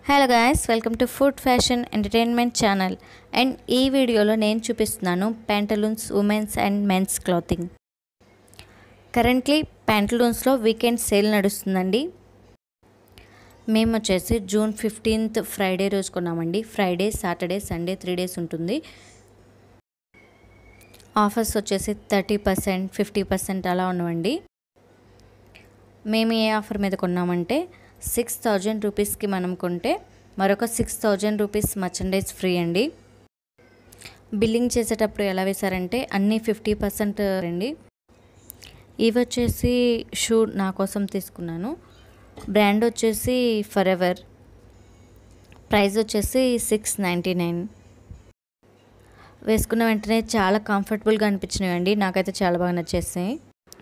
Hello guys welcome to food fashion entertainment channel and ఈ వీడియోలో నేను చూపిస్తున్నాను Pantaloons womens and mens clothing currently ప్యాంటలూన్స్లో వీకెండ్ సేల్ నడుస్తుందండి మేము వచ్చేసి జూన్ ఫిఫ్టీన్త్ ఫ్రైడే రోజు కొన్నామండి Friday Saturday Sunday three days ఉంటుంది ఆఫర్స్ వచ్చేసి థర్టీ పర్సెంట్ ఫిఫ్టీ పర్సెంట్ అలా ఉన్నవండి మేము ఏ ఆఫర్ మీద కొన్నామంటే సిక్స్ థౌజండ్ రూపీస్కి మనం కొంటే మరొక six thousand rupees merchandise free అండి బిల్లింగ్ చేసేటప్పుడు ఎలా వేశారంటే అన్నీ ఫిఫ్టీ పర్సెంట్ అండి ఇవి వచ్చేసి షూ నా కోసం తీసుకున్నాను బ్రాండ్ వచ్చేసి ఫర్ ఎవర్ ప్రైస్ వచ్చేసి సిక్స్ నైంటీ నైన్ వేసుకున్న వెంటనే చాలా కంఫర్టబుల్గా అనిపించినాయి అండి నాకైతే చాలా బాగా నచ్చేసాయి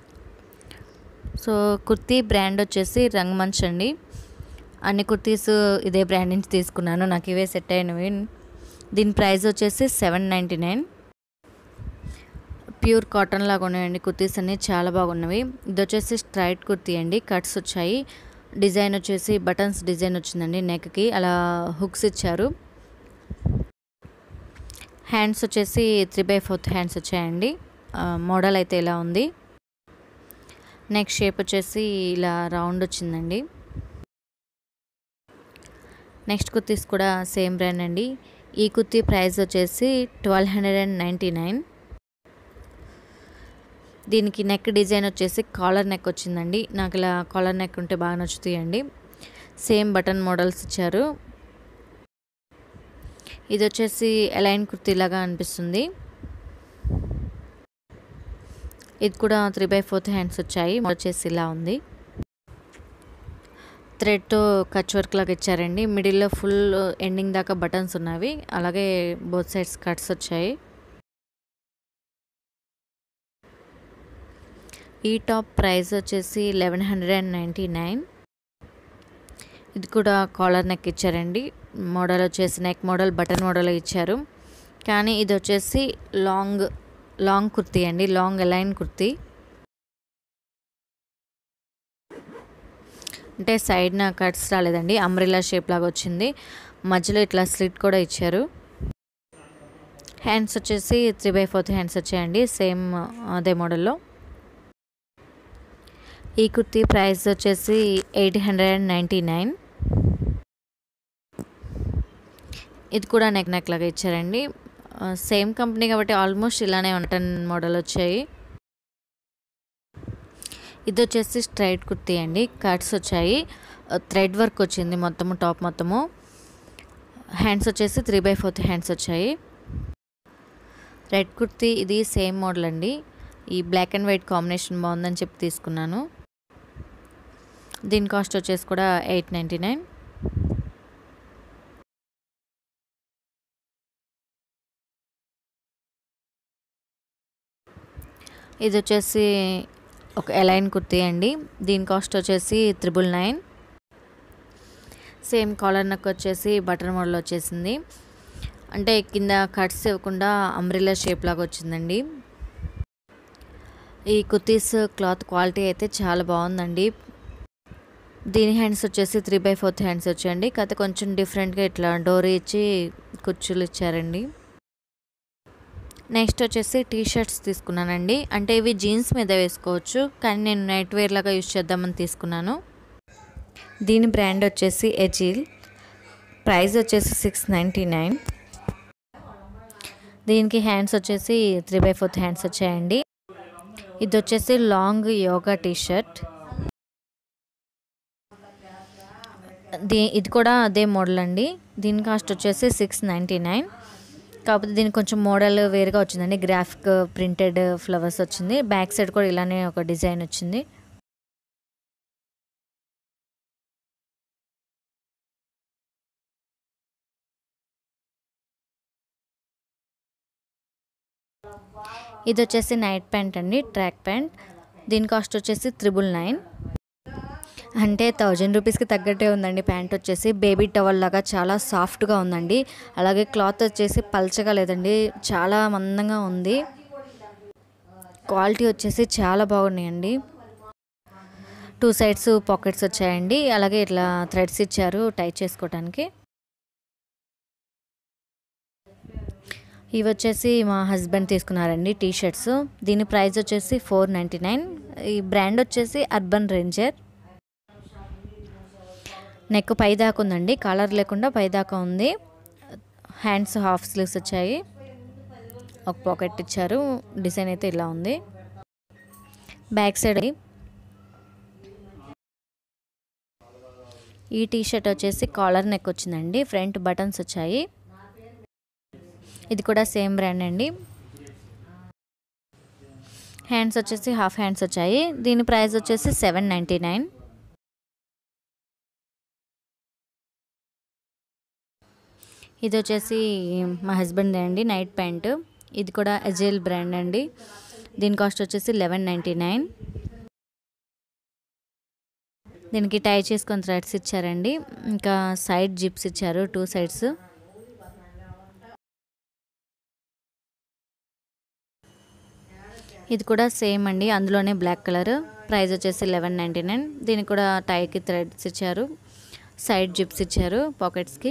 సో కుర్తీ బ్రాండ్ వచ్చేసి రంగమంచ్ అండి అన్ని కుర్తీస్ ఇదే బ్రాండ్ నుంచి తీసుకున్నాను నాకు ఇవే సెట్ అయినవి దీని ప్రైస్ వచ్చేసి seven ninety nine pure cotton లాగా ఉన్నాయండి కుర్తీస్ అన్ని చాలా బాగున్నవి ఇది వచ్చేసి స్ట్రైట్ కుర్తీ అండి కట్స్ వచ్చాయి డిజైన్ వచ్చేసి బటన్స్ డిజైన్ వచ్చిందండి నెక్కి అలా హుక్స్ ఇచ్చారు హ్యాండ్స్ వచ్చేసి త్రీ బై ఫోర్త్ హ్యాండ్స్ వచ్చాయండి మోడల్ అయితే ఇలా ఉంది నెక్ షేప్ వచ్చేసి ఇలా రౌండ్ వచ్చిందండి నెక్స్ట్ కుర్తీస్ కూడా సేమ్ బ్రాండ్ అండి ఈ కుర్తీ ప్రైస్ వచ్చేసి twelve hundred and ninety nine దీనికి నెక్ డిజైన్ వచ్చేసి కాలర్ నెక్ వచ్చిందండి నాకు ఇలా కాలర్ నెక్ ఉంటే బాగా నచ్చుతాయండి సేమ్ బటన్ మోడల్స్ ఇచ్చారు ఇది వచ్చేసి ఎలైన్ కుర్తీలాగా అనిపిస్తుంది ఇది కూడా త్రీ బై ఫోర్త్ హ్యాండ్స్ వచ్చాయి వచ్చేసి ఇలా ఉంది థ్రెడ్తో కచ్ వర్క్ లాగా ఇచ్చారండి మిడిల్లో ఫుల్ ఎండింగ్ దాకా బటన్స్ ఉన్నవి అలాగే బోత్ సైడ్స్ కట్స్ వచ్చాయి ఈ టాప్ ప్రైస్ వచ్చేసి eleven hundred and ninety nine ఇది కూడా కాలర్ నెక్ ఇచ్చారండి మోడల్ వచ్చేసి నెక్ మోడల్ బటన్ మోడల్ ఇచ్చారు కానీ ఇది వచ్చేసి లాంగ్ లాంగ్ కుర్తీ అండి లాంగ్ అలైన్ కుర్తీ అంటే సైడ్న కట్స్ రాలేదండి అంబ్రిల్లా షేప్ లాగా వచ్చింది మధ్యలో ఇట్లా స్లిట్ కూడా ఇచ్చారు హ్యాండ్స్ వచ్చేసి త్రీ బై ఫోర్త్ హ్యాండ్స్ వచ్చాయండి సేమ్ అదే మోడల్లో ఈ కుర్తీ ప్రైస్ వచ్చేసి eight hundred and ninety nine ఇది కూడా నెక్ నెక్ లాగా ఇచ్చారండి సేమ్ కంపెనీ కాబట్టి ఆల్మోస్ట్ ఇలానే ఉంటాయి మోడల్ వచ్చాయి ఇది వచ్చేసి స్ట్రైట్ కుర్తీ అండి కట్స్ వచ్చాయి థ్రెడ్ వర్క్ వచ్చింది మొత్తము టాప్ మొత్తము హ్యాండ్స్ వచ్చేసి త్రీ బై ఫోర్త్ హ్యాండ్స్ వచ్చాయి రెడ్ కుర్తీ ఇది సేమ్ మోడల్ అండి ఈ బ్లాక్ అండ్ వైట్ కాంబినేషన్ బాగుందని చెప్పి తీసుకున్నాను దీని కాస్ట్ వచ్చేసి కూడా ఎయిట్ నైంటీ నైన్ ఇది వచ్చేసి ఒక ఎలైన్ కుర్తీ అండి దీని కాస్ట్ వచ్చేసి triple nine same collar neck వచ్చేసి బటర్ మోడల్ వచ్చేసింది అంటే కింద కట్స్ ఇవ్వకుండా అంబ్రిల్లా షేప్ లాగా వచ్చిందండి ఈ కుర్తీస్ క్లాత్ క్వాలిటీ అయితే చాలా బాగుందండి దీని హ్యాండ్స్ వచ్చేసి త్రీ బై ఫోర్త్ హ్యాండ్స్ వచ్చాయండి కాకపోతే కొంచెం డిఫరెంట్గా ఇట్లా డోరీ ఇచ్చి కుర్చీలు ఇచ్చారండి నెక్స్ట్ వచ్చేసి టీ షర్ట్స్ తీసుకున్నానండి అంటే ఇవి జీన్స్ మీద వేసుకోవచ్చు కానీ నేను నైట్ వేర్ లాగా యూజ్ చేద్దామని తీసుకున్నాను దీని బ్రాండ్ వచ్చేసి ఎజిల్ ప్రైస్ వచ్చేసి సిక్స్ నైంటీ నైన్ దీనికి హ్యాండ్స్ వచ్చేసి త్రీ బై ఫోర్త్ హ్యాండ్స్ వచ్చాయండి ఇది వచ్చేసి లాంగ్ యోగా టీ షర్ట్ దీ ఇది కూడా అదే మోడల్ అండి దీని కాస్ట్ వచ్చేసి సిక్స్ నైంటీ నైన్ కాకపోతే దీనికి కొంచెం మోడల్ వేరుగా వచ్చిందండి గ్రాఫిక్ ప్రింటెడ్ ఫ్లవర్స్ వచ్చింది బ్యాక్ సైడ్ కూడా ఇలానే ఒక డిజైన్ వచ్చింది ఇది వచ్చేసి నైట్ ప్యాంట్ అండి ట్రాక్ ప్యాంట్ దీని కాస్ట్ వచ్చేసి త్రిబుల్ నైన్ అంటే థౌజండ్ రూపీస్కి తగ్గట్టే ఉందండి ప్యాంట్ వచ్చేసి బేబీ టవల్ లాగా చాలా సాఫ్ట్గా ఉందండి అలాగే క్లాత్ వచ్చేసి పల్చగా లేదండి చాలా మందంగా ఉంది క్వాలిటీ వచ్చేసి చాలా బాగున్నాయండి టూ సైడ్స్ పాకెట్స్ వచ్చాయండి అలాగే ఇట్లా థ్రెడ్స్ ఇచ్చారు టైట్ చేసుకోవడానికి ఇవి వచ్చేసి మా హస్బెండ్ తీసుకున్నారండి టీ షర్ట్స్ దీని ప్రైస్ వచ్చేసి ఫోర్ నైంటీ నైన్ ఈ బ్రాండ్ వచ్చేసి అర్బన్ రేంజర్ నెక్ పై దాకా ఉందండి కాలర్ లేకుండా పై దాకా ఉంది హ్యాండ్స్ హాఫ్ స్లీవ్స్ వచ్చాయి ఒక పాకెట్ ఇచ్చారు డిజైన్ అయితే ఇలా ఉంది బ్యాక్ సైడ్ ఈ టీ షర్ట్ వచ్చేసి కాలర్ నెక్ వచ్చిందండి ఫ్రంట్ బటన్స్ వచ్చాయి ఇది కూడా సేమ్ బ్రాండ్ అండి హ్యాండ్స్ వచ్చేసి హాఫ్ హ్యాండ్స్ వచ్చాయి దీని ప్రైస్ వచ్చేసి సెవెన్ నైంటీ నైన్ ఇది వచ్చేసి మా హస్బెండ్ అండి నైట్ ప్యాంట్ ఇది కూడా ఎజెల్ బ్రాండ్ అండి దీని కాస్ట్ వచ్చేసి లెవెన్ నైంటీ నైన్ దీనికి టై చేసుకొని థ్రెడ్స్ ఇచ్చారండి ఇంకా సైడ్ జిప్స్ ఇచ్చారు టూ సైడ్స్ ఇది కూడా సేమ్ అండి అందులోనే బ్లాక్ కలర్ ప్రైస్ వచ్చేసి లెవెన్ నైంటీ నైన్ దీనికి కూడా టైకి థ్రెడ్స్ ఇచ్చారు సైడ్ జిప్స్ ఇచ్చారు పాకెట్స్కి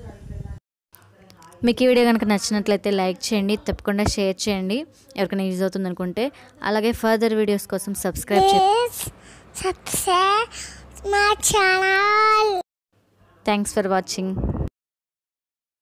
మీకు ఈ వీడియో కనుక నచ్చినట్లయితే లైక్ చేయండి తప్పకుండా షేర్ చేయండి ఎవరికైనా యూజ్ అవుతుంది అనుకుంటే అలాగే ఫర్దర్ వీడియోస్ కోసం సబ్స్క్రైబ్ చేయండి Please subscribe my channel. Thanks for watching